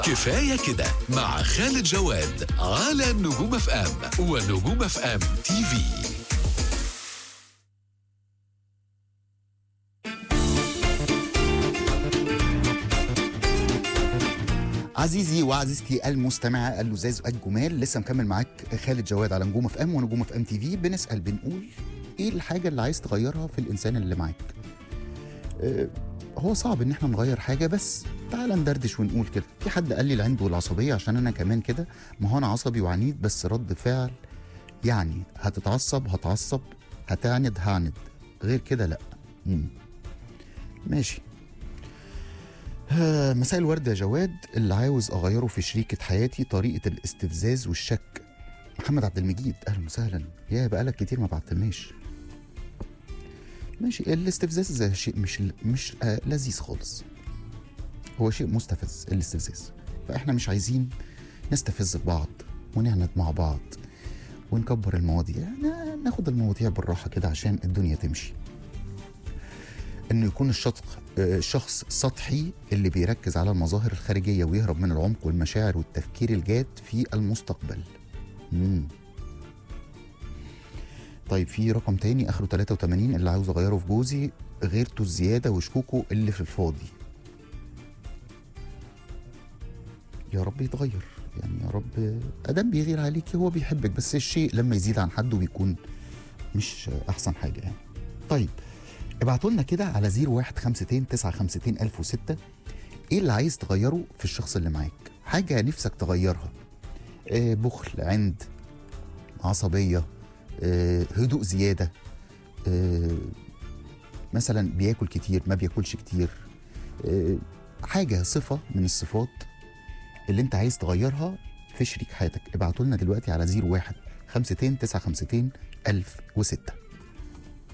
كفاية كده مع خالد جواد على نجوم اف ام ونجوم اف ام تي في عزيزي وعزيزتي المستمعة اللزاز الجمال لسه مكمل معاك خالد جواد على نجوم اف ام ونجوم اف ام تي في بنسأل بنقول ايه الحاجة اللي عايز تغيرها في الانسان اللي معاك آه، هو صعب ان احنا نغير حاجة بس تعال ندردش ونقول كده في حد قال لي العند والعصبية عشان انا كمان كده ما هو انا عصبي وعنيد بس رد فعل يعني هتتعصب هتعصب هتعند هعند غير كده لا مم. ماشي آه، مساء الورد يا جواد اللي عاوز اغيره في شريكة حياتي طريقة الاستفزاز والشك محمد عبد المجيد اهلا وسهلا يا بقالك كتير ما بعتلناش ماشي الاستفزاز ده شيء مش مش آه لذيذ خالص هو شيء مستفز الاستفزاز فاحنا مش عايزين نستفز في بعض ونعند مع بعض ونكبر المواضيع نا- ناخد المواضيع بالراحة كده عشان الدنيا تمشي انه يكون الشخص آه، شخص سطحي اللي بيركز على المظاهر الخارجيه ويهرب من العمق والمشاعر والتفكير الجاد في المستقبل. مم. طيب في رقم تاني اخره 83 اللي عاوز اغيره في جوزي غيرته الزياده وشكوكه اللي في الفاضي. يا رب يتغير يعني يا رب ادام بيغير عليكي هو بيحبك بس الشيء لما يزيد عن حده بيكون مش احسن حاجه يعني. طيب ابعتوا لنا كده على 0152 952 1006 ايه اللي عايز تغيره في الشخص اللي معاك حاجه نفسك تغيرها آه بخل عند عصبيه آه هدوء زياده آه مثلا بياكل كتير ما بياكلش كتير آه حاجه صفه من الصفات اللي انت عايز تغيرها في شريك حياتك ابعتوا لنا دلوقتي على 01 52 952 1006